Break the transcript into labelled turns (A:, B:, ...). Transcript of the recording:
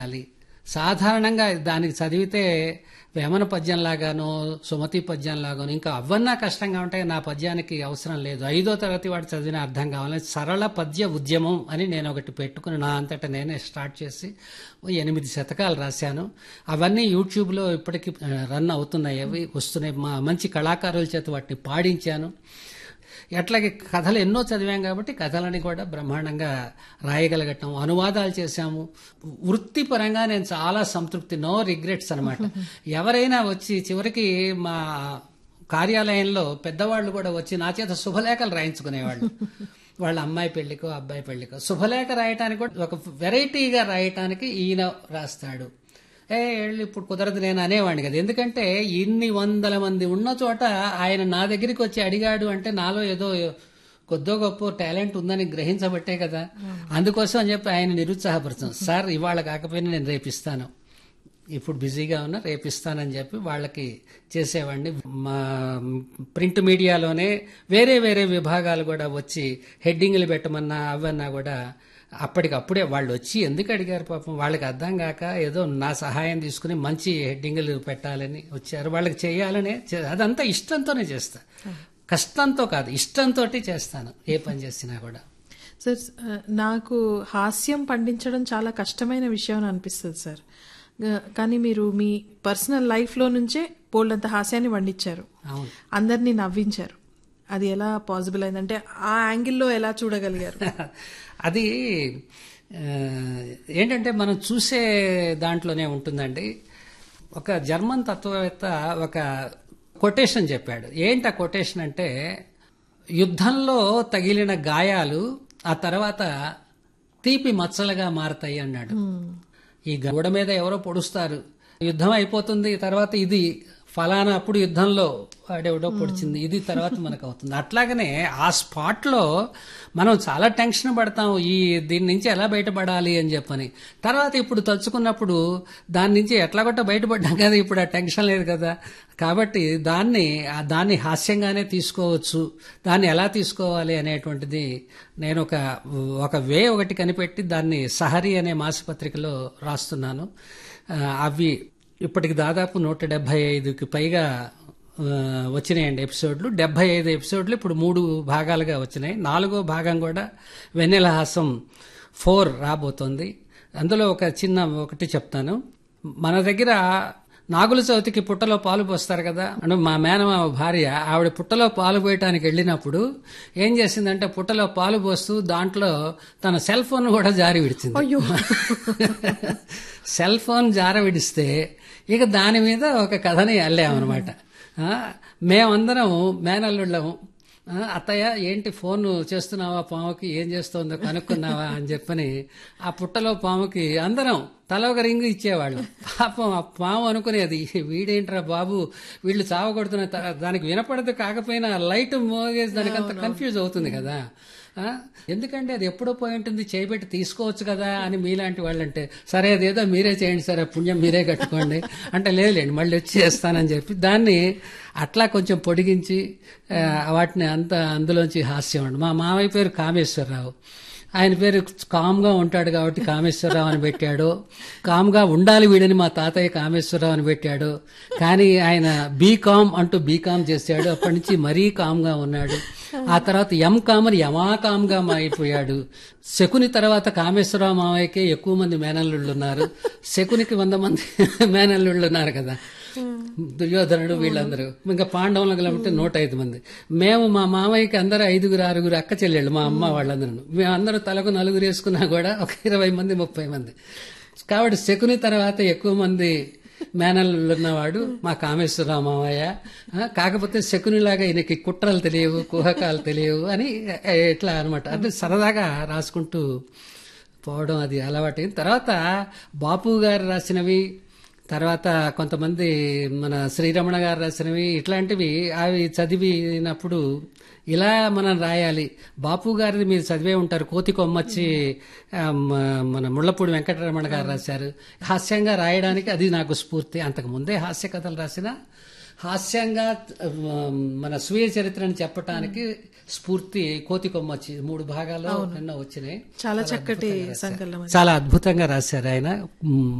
A: రాయాలి సాధారణంగా దానికి చదివితే వేమన పద్యంలాగానో సుమతి పద్యంలాగానో ఇంకా అవన్నా కష్టంగా ఉంటాయి నా పద్యానికి అవసరం లేదు ఐదో తరగతి వాడు చదివిన అర్థం కావాలని సరళ పద్య ఉద్యమం అని నేను ఒకటి పెట్టుకుని నా అంతటా నేనే స్టార్ట్ చేసి ఓ ఎనిమిది శతకాలు రాశాను అవన్నీ యూట్యూబ్లో ఇప్పటికీ ఆ, రన్ అవుతున్నాయి అవి వస్తున్నాయి మా మంచి కళాకారుల చేత వాటిని పాడించాను అట్లాగే కథలు ఎన్నో చదివాం కాబట్టి కథలని కూడా బ్రహ్మాండంగా రాయగలగటం అనువాదాలు చేశాము వృత్తిపరంగా నేను చాలా సంతృప్తి నో రిగ్రెట్స్ అనమాట ఎవరైనా వచ్చి చివరికి మా కార్యాలయంలో పెద్దవాళ్ళు కూడా వచ్చి నా చేత శుభలేఖలు రాయించుకునేవాళ్ళు వాళ్ళ అమ్మాయి పెళ్లికో అబ్బాయి పెళ్లికో శుభలేఖ రాయటానికి కూడా ఒక వెరైటీగా రాయటానికి ఈయన రాస్తాడు ఏ వెళ్ళు ఇప్పుడు కుదరదు నేను అనేవాడిని కదా ఎందుకంటే ఇన్ని వందల మంది ఉన్న చోట ఆయన నా దగ్గరికి వచ్చి అడిగాడు అంటే నాలో ఏదో కొద్దో గొప్ప టాలెంట్ ఉందని గ్రహించబట్టే కదా అందుకోసం అని చెప్పి ఆయన నిరుత్సాహపరుచాం సార్ ఇవాళ కాకపోయినా నేను రేపిస్తాను ఇప్పుడు బిజీగా ఉన్నా రేపిస్తానని చెప్పి వాళ్ళకి చేసేవాడిని మా ప్రింట్ మీడియాలోనే వేరే వేరే విభాగాలు కూడా వచ్చి హెడ్డింగ్లు పెట్టమన్నా అవన్నా కూడా అప్పటికప్పుడే వాళ్ళు వచ్చి ఎందుకు అడిగారు పాపం వాళ్ళకి అర్థం కాక ఏదో నా సహాయం తీసుకుని మంచి హెడ్డింగ్లు పెట్టాలని వచ్చారు వాళ్ళకి చేయాలనే చే- అదంతా ఇష్టంతోనే చేస్తా కష్టంతో కాదు ఇష్టంతో చేస్తాను ఏ పని చేసినా కూడా
B: సార్ ఆ, నాకు హాస్యం పండించడం చాలా కష్టమైన విషయం అని అనిపిస్తుంది సార్ ఆ, కానీ మీరు మీ పర్సనల్ లైఫ్లో నుంచే బోల్డంత హాస్యాన్ని పండించారు
A: అవును
B: అందరినీ నవ్వించారు అది ఎలా పాసిబుల్ అయిందంటే ఆ యాంగిల్లో ఎలా చూడగలిగారు
A: అది ఆ, ఏంటంటే మనం చూసే దాంట్లోనే ఉంటుందండి ఒక జర్మన్ తత్వవేత్త ఒక కొటేషన్ చెప్పాడు ఏంటి ఆ కొటేషన్ అంటే యుద్ధంలో తగిలిన గాయాలు ఆ తర్వాత తీపి మచ్చలుగా మారతాయి అన్నాడు ఈ గోడ మీద ఎవరో పొడుస్తారు యుద్ధం అయిపోతుంది తర్వాత ఇది ఫలానా అప్పుడు యుద్ధంలో వాడెవడో పొడిచింది ఇది తర్వాత మనకు అవుతుంది అట్లాగనే ఆ స్పాట్ లో మనం చాలా టెన్షన్ పడతాం ఈ దీని నుంచి ఎలా బయటపడాలి అని చెప్పని తర్వాత ఇప్పుడు తలుచుకున్నప్పుడు దాని నుంచి ఎట్లా కొట్ట బయటపడ్డాం కదా ఇప్పుడు ఆ టెన్షన్ లేదు కదా కాబట్టి దాన్ని ఆ దాన్ని హాస్యంగానే తీసుకోవచ్చు దాన్ని ఎలా తీసుకోవాలి అనేటువంటిది నేను ఒక ఒక వే ఒకటి కనిపెట్టి దాన్ని సహరి అనే మాసపత్రికలో రాస్తున్నాను ఆ, అవి ఇప్పటికి దాదాపు నూట డెబ్బై ఐదుకి పైగా ఆ, వచ్చినాయండి ఎపిసోడ్లు డెబ్బై ఐదు ఎపిసోడ్లు ఇప్పుడు మూడు భాగాలుగా వచ్చినాయి నాలుగో భాగం కూడా వెన్నెల హాసం ఫోర్ రాబోతోంది అందులో ఒక చిన్న ఒకటి చెప్తాను మన దగ్గర నాగుల చవితికి పుట్టలో పాలు పోస్తారు కదా అంటే మా మేనమామ భార్య ఆవిడ పుట్టలో పాలు పోయటానికి వెళ్ళినప్పుడు ఏం చేసిందంటే పుట్టలో పాలు పోస్తూ దాంట్లో తన సెల్ ఫోన్ కూడా జారి విడిచింది
B: అయ్యో
A: సెల్ ఫోన్ జార విడిస్తే ఇక దాని మీద ఒక కథని అల్లామన్నమాట ఆ, మేమందరం మేనల్లుళ్ళము ఆ, అత్తయ్య ఏంటి ఫోన్ చేస్తున్నావా పాముకి ఏం చేస్తోందో కనుక్కున్నావా అని చెప్పని ఆ పుట్టలో పాముకి అందరం తల ఒక రింగు ఇచ్చేవాళ్ళం పాపం ఆ పాము అనుకునేది వీడేంట్రా బాబు వీళ్ళు చావగొడుతున్న త- దానికి వినపడదు కాకపోయినా లైట్ మోగేసి దానికి అంత కన్ఫ్యూజ్ అవుతుంది కదా ఆ? ఎందుకంటే అది ఎప్పుడో పోయి ఉంటుంది చేయబెట్టి తీసుకోవచ్చు కదా అని మీలాంటి వాళ్ళు అంటే సరే అదేదో మీరే చేయండి సరే పుణ్యం మీరే కట్టుకోండి అంటే లేదులేండి మళ్ళీ వచ్చి చేస్తానని చెప్పి దాన్ని అట్లా కొంచెం పొడిగించి ఆ, వాటిని అంత అందులోంచి హాస్యం అండి మా మామయ్య పేరు కామేశ్వరరావు ఆయన పేరు కామ్గా ఉంటాడు కాబట్టి కామేశ్వరరావు అని పెట్టాడు కామ్గా ఉండాలి వీడని మా తాతయ్య కామేశ్వరరావు అని పెట్టాడు కానీ ఆయన బీకామ్ అంటూ బీకామ్ చేశాడు అప్పటి నుంచి మరీ కామ్గా ఉన్నాడు ఆ తర్వాత ఎం కామ్ అని యమా కామ్గా అయిపోయాడు శకుని తర్వాత కామేశ్వరరావు మావయ్యకే ఎక్కువ మంది మేనల్లుళ్ళు ఉన్నారు శకునికి వంద మంది మేనల్లుళ్ళు ఉన్నారు కదా దుర్యోధనుడు వీళ్ళందరూ ఇంకా పాండవులు కాబట్టి నూట ఐదు మంది మేము మా మామయ్యకి అందరూ ఐదుగురు ఆరుగురు అక్క చెల్లెళ్ళు మా అమ్మ వాళ్ళందరూ మేమందరూ తలకు నలుగురు వేసుకున్నా కూడా ఒక ఇరవై మంది ముప్పై మంది కాబట్టి శకుని తర్వాత ఎక్కువ మంది మేనల్లు ఉన్నవాడు మా కామేశ్వరరావు మామయ్య ఆ, కాకపోతే శకునిలాగా ఈయనకి కుట్రలు తెలియవు కుహకాలు తెలియవు అని ఎట్లా అనమాట అంటే సరదాగా రాసుకుంటూ పోవడం అది అలవాటు తర్వాత బాపు గారు రాసినవి తర్వాత కొంతమంది మన శ్రీరమణ గారు రాసినవి ఇట్లాంటివి అవి చదివినప్పుడు ఇలా మనం రాయాలి బాపు గారిది మీరు చదివే ఉంటారు కోతి కొమ్మచ్చి ఆ, మ- మన ముళ్ళపూడి వెంకటరమణ గారు రాశారు హాస్యంగా రాయడానికి అది నాకు స్ఫూర్తి అంతకు ముందే హాస్య కథలు రాసిన హాస్యంగా ఆ, మన స్వీయ చరిత్రను చెప్పటానికి స్ఫూర్తి కోతి కొమ్మచ్చి మూడు భాగాలు ఎన్నో వచ్చినాయి
B: చాలా చక్కటి సంకలనం
A: చాలా అద్భుతంగా రాశారు ఆయన మ్,